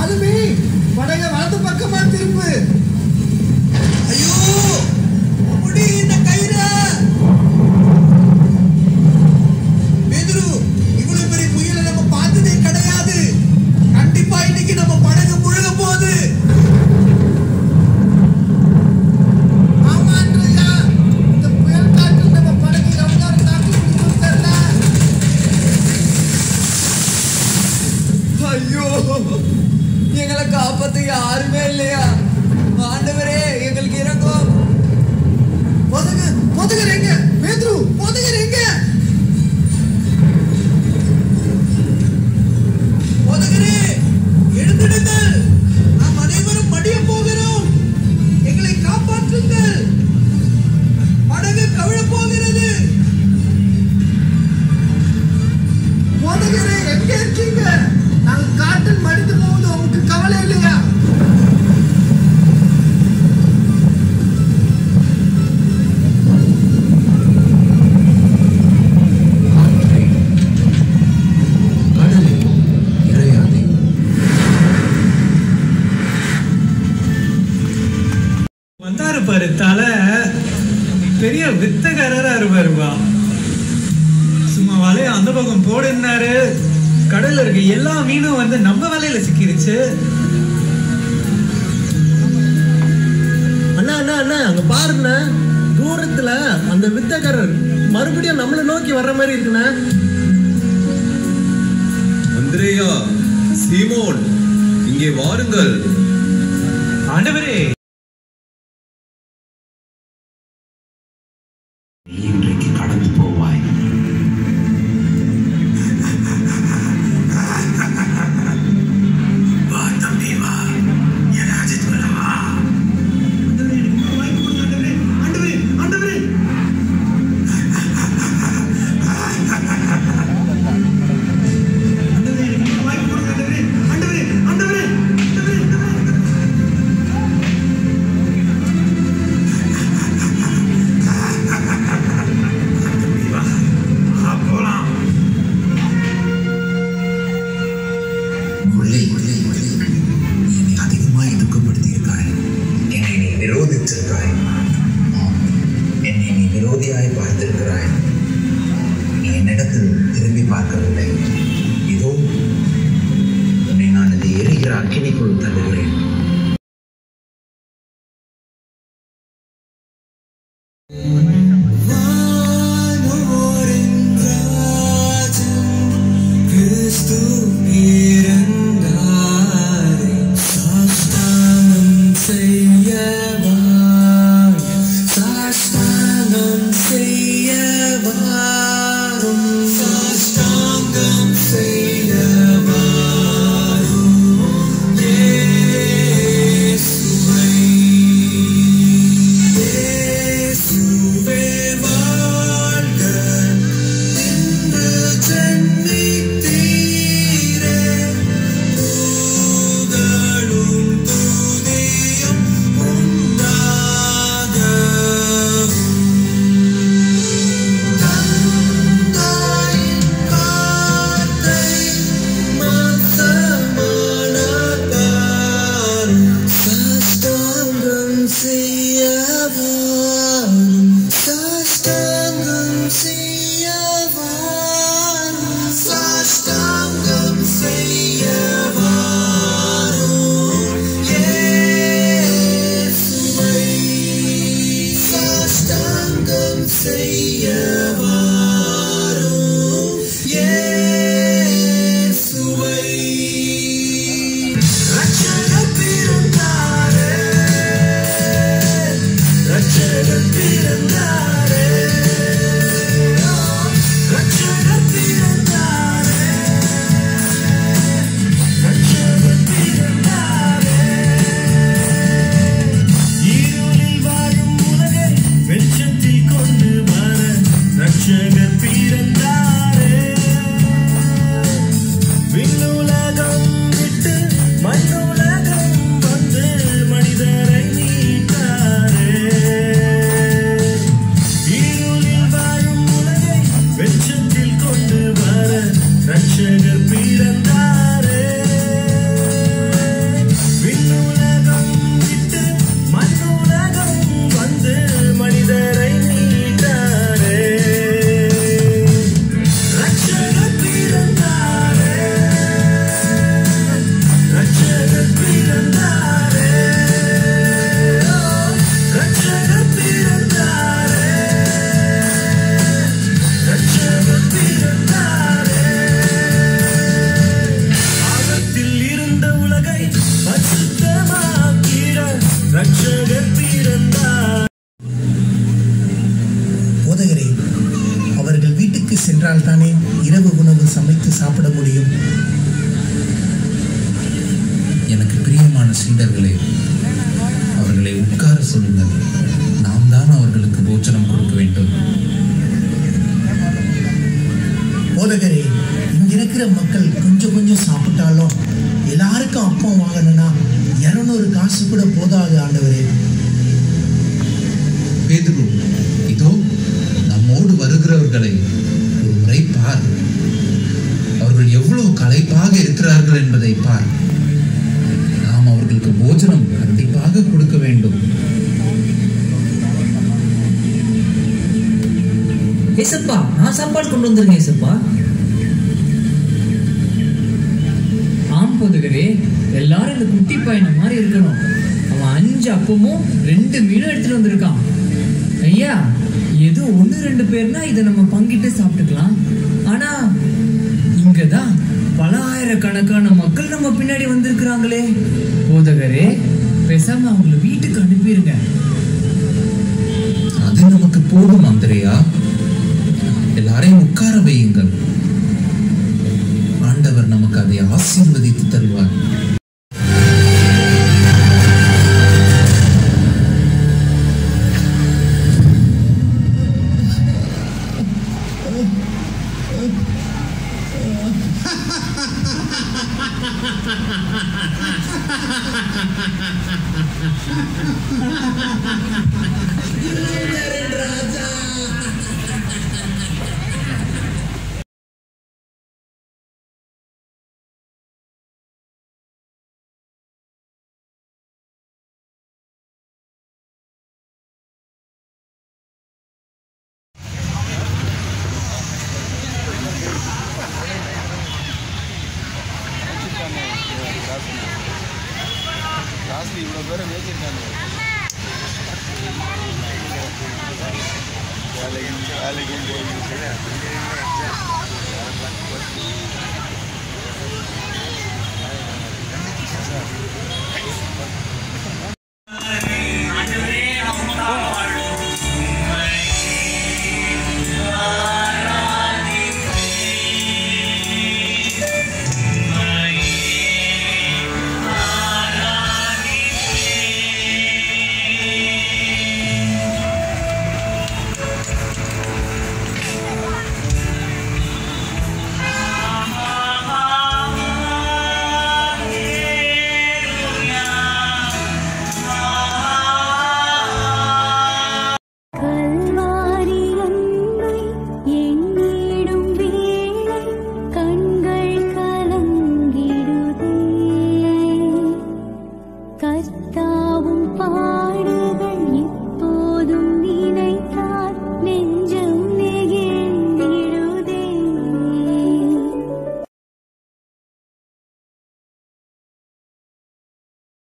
மாலுமி படக வலது பக்கமா திருப்பு ஐயோ முடி இந்த கயிறு பேதுரு இவ்வளவு பெரிய புயலை நம்ம பார்த்ததே கிடையாது கண்டிப்பா இன்னைக்கு நம்ம படகு முழுக போகுது ஆமா அன்றையா இந்த புயல் காற்றில் நம்ம படகு எவ்வளவு நேரம் தாக்கு பிடிக்கும் தெரியல ஐயோ எங்களை காப்பாத்த யாருமே இல்லையா ஆண்டவரே எங்களுக்கு இறங்கும் பொதுகு பொதுகிறீங்க பேதுரு பொதுகிறீங்க போதகரே எழுந்திடுங்கள் நாம் அனைவரும் மடிய போகிறோம் எங்களை காப்பாற்றுங்கள் படகு கவிழ போகிறது பொதுகிறே எங்க இருக்கீங்க நாங்க காற்றில் மடிந்து போகுது உங்களுக்கு கவலை இல்லையா கடலில் இறையாதே வந்தாரு பாரு தலை பெரிய வித்தகாரரா இருப்பாருப்பா சும்மா வலைய அந்த பக்கம் போடுனாரு கடல்ல இருக்க எல்லா மீனும் வந்து நம்ம வலையில சிக்கிருச்சு அண்ணா அண்ணா அண்ணா அங்க பாருண்ண தூரத்துல அந்த வித்தகரர் மறுபடியும் நம்மளை நோக்கி வர்ற மாதிரி இருக்குண்ணா அந்திரேயா சீமோன் இங்கே வாருங்கள் ஆண்டவரே நீ இன்றைக்கு கடந்து போவாய் வா தம்பி வா என அஜித் வா உள்ளே உள்ளே உள்ளே நீ அதிகமாய் துக்கப்படுத்தியிருக்காய் என்னை நீ விரோதித்திருக்காய் ஆம், என்னை நீ விரோதியாய் பார்த்திருக்கிறாய் நீ என்னிடத்தில் திரும்பி பார்க்கவில்லை இதோ உன்னை நான் அதை எரிகிற அக்கினிக்குள் தள்ளுகிறேன் வாழ்க எனக்கு பிரியமான சீடர்களே அவர்களை உட்கார சொல்லுங்கள் நாம் தான் அவர்களுக்கு போஜனம் கொடுக்க வேண்டும் போதகரே இங்க இருக்கிற மக்கள் கொஞ்சம் கொஞ்சம் சாப்பிட்டாலும் எல்லாருக்கும் அப்பம் வாங்கணும்னா இரநூறு காசு கூட போதாது ஆண்டவரே பேதுரு இதோ நம்மோடு வருகிறவர்களை ஒரு முறை பார் அவர்கள் எவ்வளவு களைப்பாக இருக்கிறார்கள் என்பதை பார் நாம் அவர்களுக்கு போஜனம் கண்டிப்பாக கொடுக்க வேண்டும் ஏசப்பா நான் சாப்பாடு கொண்டு வந்துருங்க ஏசப்பா ஆம் போதுகரே எல்லாரும் இந்த குட்டி பையனை மாதிரி இருக்கணும் அவன் அஞ்சு அப்பமும் ரெண்டு மீனும் எடுத்துட்டு வந்திருக்கான் ஐயா ஏதோ ஒன்று ரெண்டு பேர்னா இதை நம்ம பங்கிட்டு சாப்பிட்டுக்கலாம் ஆனா இங்கதான் பல ஆயிரக்கணக்கான மக்கள் நம்ம பின்னாடி வந்திருக்கிறாங்களே போதகரே பேசாம அவங்கள வீட்டுக்கு அனுப்பிடுங்க அது நமக்கு போதும் அந்திரையா எல்லாரையும் உட்கார வையுங்கள் ஆண்டவர் நமக்கு அதை ஆசீர்வதித்து தருவார் வேலைக்கு வேலைக்கு போய்